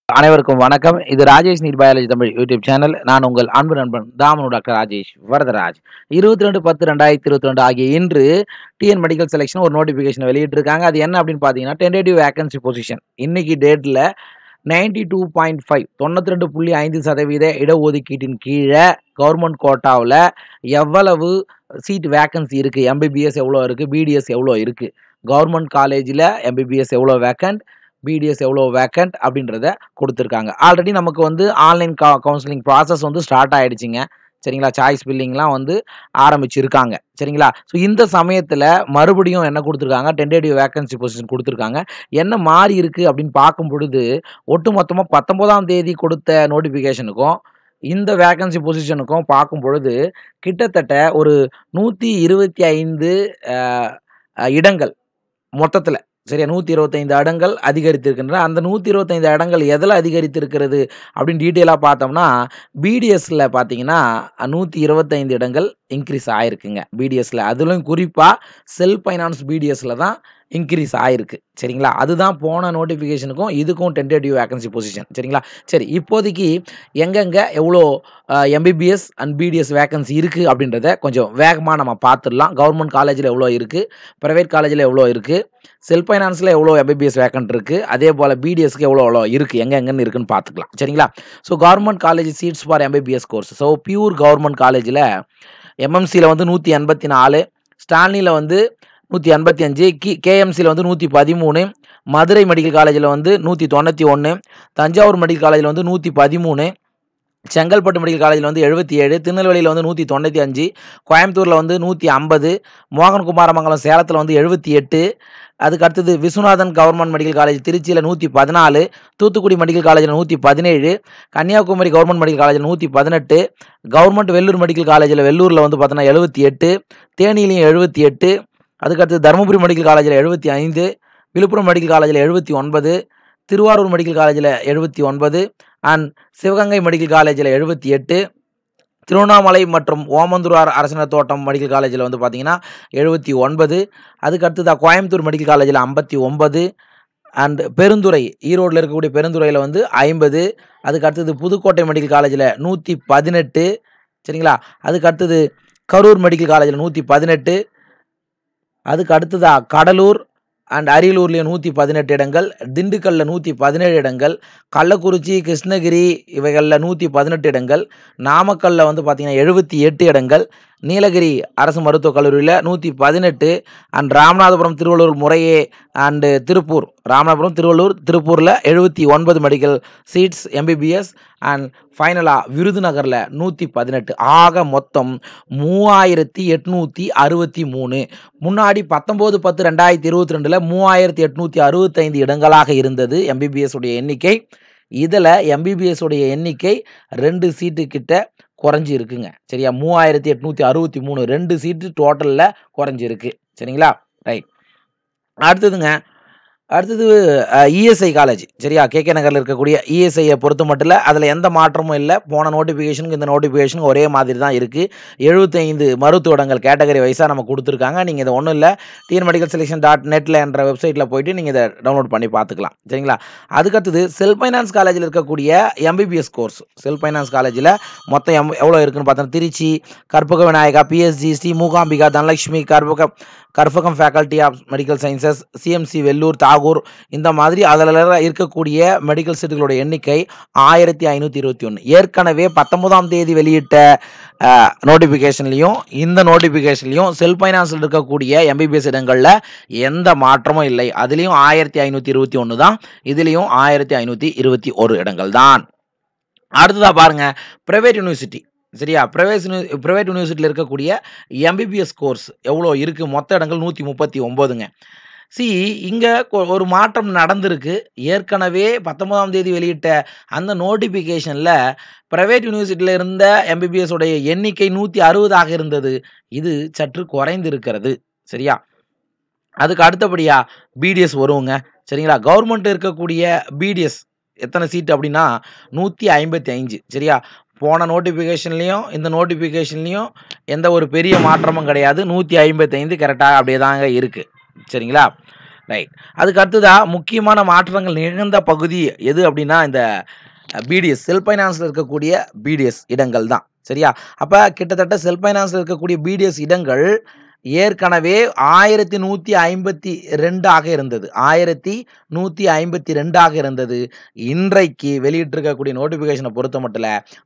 அனைவருக்கும் வணக்கம் இது Rajesh NEET biology Tamil YouTube channel நான் உங்கள் அன்பு நண்பன் தாமனு டாக்டர் ராஜேஷ் வரதராஜ் இருபத்தி ரெண்டு பத்து ரெண்டாயிரத்தி இருபத்தி ரெண்டு ஆகிய இன்று டிஎன் மெடிக்கல் செலெக்ஷன் ஒரு நோட்டிஃபிகேஷன் வெளியிட்டிருக்காங்க அது என்ன அப்படின்னு பார்த்தீங்கன்னா டென்டேட்டிவ் வேகன்சி பொசிஷன் இன்னைக்கு டேட்டில் நைன்டி டூ பாயிண்ட் ஃபைவ் தொண்ணூற்றி ரெண்டு புள்ளி ஐந்து சதவீத இடஒதுக்கீட்டின் கீழே கவர்மெண்ட் கோட்டாவில் எவ்வளவு சீட் வேக்கன்சி இருக்குது எம்பிபிஎஸ் எவ்வளோ இருக்குது பிடிஎஸ் எவ்வளோ இருக்குது கவர்மெண்ட் காலேஜில் எம்பிபிஎஸ் எவ்வளோ வேக்கண்ட் பிடிஎஸ் எவ்வளோ வேக்கண்ட் அப்படின்றத கொடுத்துருக்காங்க ஆல்ரெடி நமக்கு வந்து ஆன்லைன் கா கவுன்சிலிங் ப்ராசஸ் வந்து ஸ்டார்ட் ஆகிடுச்சிங்க சரிங்களா சாய்ஸ் பில்லிங்லாம் வந்து ஆரம்பிச்சிருக்காங்க சரிங்களா ஸோ இந்த சமயத்தில் மறுபடியும் என்ன கொடுத்துருக்காங்க டென்டேட்டிவ் வேக்கன்சி பொசிஷன் கொடுத்துருக்காங்க என்ன மாறி இருக்குது அப்படின்னு பார்க்கும் பொழுது ஒட்டு மொத்தமாக பத்தொம்போதாம் தேதி கொடுத்த நோட்டிஃபிகேஷனுக்கும் இந்த வேக்கன்சி பொசிஷனுக்கும் பார்க்கும் பொழுது கிட்டத்தட்ட ஒரு நூற்றி இருபத்தி ஐந்து இடங்கள் மொத்தத்தில் சரியா நூற்றி இருபத்தைந்து இடங்கள் அதிகரித்திருக்கின்றன அந்த நூற்றி இருபத்தைந்து இடங்கள் எதில் அதிகரித்திருக்கிறது அப்படின்னு டீட்டெயிலாக பார்த்தோம்னா பிடிஎஸ்ல பார்த்தீங்கன்னா நூற்றி இருபத்தைந்து இடங்கள் இன்க்ரீஸ் ஆயிருக்குங்க பிடிஎஸ்ல அதுலேயும் குறிப்பாக செல்ஃப் ஃபைனான்ஸ் பிடிஎஸ்ல தான் இன்க்ரீஸ் ஆயிருக்கு சரிங்களா அதுதான் போன நோட்டிஃபிகேஷனுக்கும் இதுக்கும் டென்டேட்டிவ் வேகன்சி பொசிஷன் சரிங்களா சரி இப்போதைக்கு எங்கெங்கே எவ்வளோ எம்பிபிஎஸ் அண்ட் பிடிஎஸ் வேகன்சி இருக்குது அப்படின்றத கொஞ்சம் வேகமாக நம்ம பார்த்துடலாம் கவர்மெண்ட் காலேஜில் எவ்வளோ இருக்குது ப்ரைவேட் காலேஜில் எவ்வளோ இருக்குது செல்ஃப் ஃபைனான்ஸில் எவ்வளோ எம்பிபிஎஸ் வேக்கன்ட் இருக்குது அதே போல் பிடிஎஸ்க்கு எவ்வளோ எவ்வளோ இருக்குது எங்கே எங்கன்னு இருக்குன்னு பார்த்துக்கலாம் சரிங்களா so government college seats for MBBS course so pure government காலேஜில் எம்எம்சியில் வந்து நூற்றி எண்பத்தி நாலு ஸ்டான்லியில் வந்து நூற்றி எண்பத்தி அஞ்சு கி கேஎம்சியில் வந்து நூற்றி பதிமூணு மதுரை மெடிக்கல் காலேஜில் வந்து நூற்றி தொண்ணூற்றி ஒன்று தஞ்சாவூர் மெடிக்கல் காலேஜில் வந்து நூற்றி பதிமூணு செங்கல்பட்டு மெடிக்கல் காலேஜில் வந்து எழுபத்தி ஏழு திருநெல்வேலியில் வந்து நூற்றி தொண்ணூற்றி அஞ்சு கோயம்புத்தூரில் வந்து நூற்றி ஐம்பது மோகன்குமாரமங்கலம் சேலத்தில் வந்து எழுபத்தி எட்டு அதுக்கு அடுத்தது விஸ்வநாதன் கவர்மெண்ட் மெடிக்கல் காலேஜ் திருச்சியில் நூற்றி பதினாலு தூத்துக்குடி மெடிக்கல் காலேஜில் நூற்றி பதினேழு கன்னியாகுமரி கவர்மெண்ட் மெடிக்கல் காலேஜில் நூற்றி பதினெட்டு கவர்மெண்ட் வெள்ளூர் மெடிக்கல் காலேஜில் வெள்ளூரில் வந்து பார்த்தோன்னா எழுபத்தி எட்டு தேனியிலையும் எழுபத்தி எட்டு அதுக்கடுத்து தருமபுரி மெடிக்கல் காலேஜில் எழுபத்தி ஐந்து விழுப்புரம் மெடிக்கல் காலேஜில் எழுபத்தி ஒன்பது திருவாரூர் மெடிக்கல் காலேஜில் எழுபத்தி ஒன்பது அண்ட் சிவகங்கை மெடிக்கல் காலேஜில் எழுபத்தி எட்டு திருவண்ணாமலை மற்றும் ஓமந்தூரார் அரசினர் தோட்டம் மெடிக்கல் காலேஜில் வந்து பார்த்தீங்கன்னா எழுபத்தி ஒன்பது அதுக்கு அடுத்ததாக கோயம்புத்தூர் மெடிக்கல் காலேஜில் ஐம்பத்தி ஒன்பது அண்ட் பெருந்துறை ஈரோட்டில் இருக்கக்கூடிய பெருந்துறையில் வந்து ஐம்பது அதுக்கு அடுத்தது புதுக்கோட்டை மெடிக்கல் காலேஜில் நூற்றி பதினெட்டு சரிங்களா அதுக்கு அடுத்தது கரூர் மெடிக்கல் காலேஜில் நூற்றி பதினெட்டு அதுக்கு அடுத்ததா கடலூர் அண்ட் அரியலூர்லேயும் நூற்றி பதினெட்டு இடங்கள் திண்டுக்கல்லில் நூற்றி பதினேழு இடங்கள் கள்ளக்குறிச்சி கிருஷ்ணகிரி இவைகளில் நூற்றி பதினெட்டு இடங்கள் நாமக்கல்லில் வந்து பார்த்திங்கன்னா எழுபத்தி எட்டு இடங்கள் நீலகிரி அரசு மருத்துவக் கல்லூரியில் நூற்றி பதினெட்டு அண்ட் ராமநாதபுரம் திருவள்ளூர் முறையே அண்டு திருப்பூர் ராமநாதபுரம் திருவள்ளூர் திருப்பூரில் எழுபத்தி ஒன்பது மெடிக்கல் சீட்ஸ் எம்பிபிஎஸ் அண்ட் ஃபைனலாக விருதுநகரில் நூற்றி பதினெட்டு ஆக மொத்தம் மூவாயிரத்தி எட்நூற்றி அறுபத்தி மூணு முன்னாடி பத்தொம்போது பத்து ரெண்டாயிரத்தி இருபத்தி ரெண்டில் மூவாயிரத்தி எட்நூற்றி அறுபத்தைந்து இடங்களாக இருந்தது எம்பிபிஎஸ் உடைய எண்ணிக்கை இதில் எம்பிபிஎஸ் உடைய எண்ணிக்கை ரெண்டு சீட்டு கிட்ட குறைஞ்சி இருக்குங்க சரியா மூவாயிரத்தி எட்நூற்றி அறுபத்தி மூணு ரெண்டு சீட்டு டோட்டலில் குறைஞ்சிருக்கு சரிங்களா ரைட் அடுத்ததுங்க அடுத்தது இஎஸ்ஐ காலேஜ் சரியா கேகே நகரில் இருக்கக்கூடிய இஎஸ்ஐயை பொறுத்த மட்டும் இல்லை அதில் எந்த மாற்றமும் இல்லை போன நோட்டிஃபிகேஷனுக்கு இந்த நோட்டிஃபிகேஷனுக்கு ஒரே மாதிரி தான் இருக்குது எழுபத்தைந்து மருத்துவ இடங்கள் கேட்டகரி வைஸாக நம்ம கொடுத்துருக்காங்க நீங்கள் இதை ஒன்றும் இல்லை டிஎன் மெடிக்கல் செலெக்ஷன் டாட் நெட்டில் என்ற வெப்சைட்டில் போயிட்டு நீங்கள் இதை டவுன்லோட் பண்ணி பார்த்துக்கலாம் சரிங்களா அதுக்கடுத்தது செல்ஃப் ஃபைனான்ஸ் காலேஜில் இருக்கக்கூடிய எம்பிபிஎஸ் கோர்ஸ் செல்ஃப் ஃபைனான்ஸ் காலேஜில் மொத்தம் எம் எவ்வளோ இருக்குன்னு பார்த்தோன்னா Trichy Karpaga Vinayaga PSG Sri Mookambika Dhanalakshmi Karpaga Karpagam faculty of medical sciences CMC Vellore Tagore இந்த மாதிரி அதில் இருக்கக்கூடிய மெடிக்கல் சீட்டுகளோட எண்ணிக்கை ஆயிரத்தி ஐநூற்றி இருபத்தி ஒன்று ஏற்கனவே பத்தொன்பதாம் தேதி வெளியிட்ட நோட்டிஃபிகேஷன்லையும் இந்த நோட்டிஃபிகேஷன்லையும் செல்ஃப் ஃபைனான்ஸில் இருக்கக்கூடிய எம்பிபிஎஸ் இடங்களில் எந்த மாற்றமும் இல்லை அதுலேயும் ஆயிரத்தி ஐநூற்றி இருபத்தி ஒன்று தான் இதுலேயும் ஆயிரத்தி ஐநூற்றி இருபத்தி ஒரு இடங்கள் தான் அடுத்ததாக பாருங்கள் ப்ரைவேட் யூனிவர்சிட்டி சரியா ப்ரைவேட் ப்ரைவேட் யூனிவர்சிட்டியில் இருக்கக்கூடிய எம்பிபிஎஸ் கோர்ஸ் எவ்வளோ இருக்குது மொத்த இடங்கள் நூற்றி முப்பத்தி ஒம்போதுங்க சி இங்கே ஒரு மாற்றம் நடந்திருக்கு ஏற்கனவே பத்தொன்பதாம் தேதி வெளியிட்ட அந்த நோட்டிஃபிகேஷனில் ப்ரைவேட் யூனிவர்சிட்டியில் இருந்த எம்பிபிஎஸ் உடைய எண்ணிக்கை நூற்றி அறுபதாக இருந்தது இது சற்று குறைந்திருக்கிறது சரியா அதுக்கு அடுத்தபடியாக பிடிஎஸ் வருவோங்க சரிங்களா கவர்மெண்ட் இருக்கக்கூடிய பிடிஎஸ் எத்தனை சீட் அப்படின்னா நூற்றி ஐம்பத்தி அஞ்சு சரியா போன நோட்டிஃபிகேஷன்லேயும் இந்த நோட்டிஃபிகேஷன்லேயும் எந்த ஒரு பெரிய மாற்றமும் கிடையாது நூற்றி ஐம்பத்தைந்து கரெக்டாக அப்படியே தாங்க இருக்குது சரிங்களா ரைட். அதுக்கு அடுத்ததா முக்கியமான மாற்றங்கள் நிகழ்ந்த பகுதி எது அப்டின்னா, இந்த பிடிஎஸ் செல்ஃப் ஃபைனான்ஸ்ல இருக்கக்கூடிய பிடிஎஸ் இடங்கள் தான். சரியா? அப்ப கிட்டத்தட்ட செல்ஃப் ஃபைனான்ஸ்ல இருக்கக்கூடிய பிடிஎஸ் இடங்கள் ஏற்கனவே 1152 ஆக இருந்தது. 1152 ஆக இருந்தது. இன்றைக்கு வெளியிட்டிருக்கக்கூடிய நோட்டிஃபிகேஷன பொறுத்தமட்டுல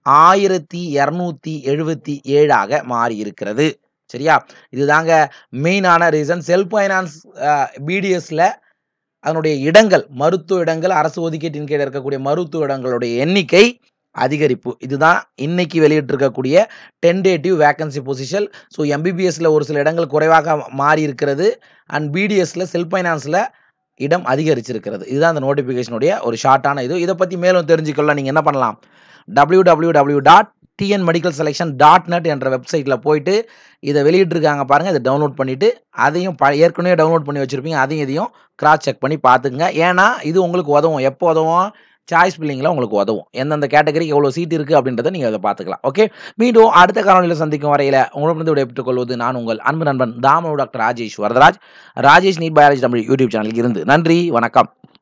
1277 ஆக மாறி இருக்கிறது. சரியா? இதுதாங்க மெயினான ரீசன். செல்ஃப் ஃபைனான்ஸ் அ பிடிஎஸ்ல அதனுடைய இடங்கள், மருத்துவ இடங்கள், அரசு ஒதுக்கீட்டின் கீழ இருக்கக்கூடிய மருத்துவ இடங்களுடைய எண்ணிக்கை அதிகரிப்பு. இதுதான் இன்னைக்கு வெளியிட்டிருக்கக்கூடிய டென்டேட்டிவ் வேக்கன்சி பொசிஷன். ஸோ எம்பிபிஎஸ்ல ஒரு சில இடங்கள் குறைவாக மாறி இருக்கிறது. அண்ட் பிடிஎஸ்ல செல்ஃப் ஃபைனான்ஸ்ல இடம் அதிகரிச்சிருக்கிறது. இதுதான் அந்த நோட்டிஃபிகேஷனுடைய ஒரு ஷார்ட்டான இது. இத பத்தி மேலும் தெரிஞ்சுக்கொள்ள நீங்க என்ன பண்ணலாம்? www.tnmedicalselection.net என்ற வெப்சைட்ல போயிட்டு இத வெளியிட்டிருக்காங்க பாருங்க. இத டவுன்லோட் பண்ணிட்டு, அதையும் ப ஏற்கனவே டவுன்லோட் பண்ணி வச்சிருப்பீங்க. அதையும் இதையும் கிராஸ் செக் பண்ணி பார்த்துக்கங்க. ஏன்னா, இது உங்களுக்கு உதவும். எப்போ உதவும்? சாய்ஸ் ஃபில்லிங்ல உங்களுக்கு உதவும். எந்தெந்த கேட்டகரிக்கு எவ்வளோ சீட் இருக்கு அப்டின்றத நீங்க அத பார்த்துக்கலாம். ஓகே. மீண்டும் அடுத்த காணொளியில சந்திக்கும் வரையில உங்களிடமிருந்து விடைபெற்றுக் கொள்வது நான் உங்கள் அன்பு நண்பன் Thamanur doctor Rajesh Varadaraj. Rajesh NEET biology Tamil YouTube சேனலில் இருந்து. நன்றி, வணக்கம்.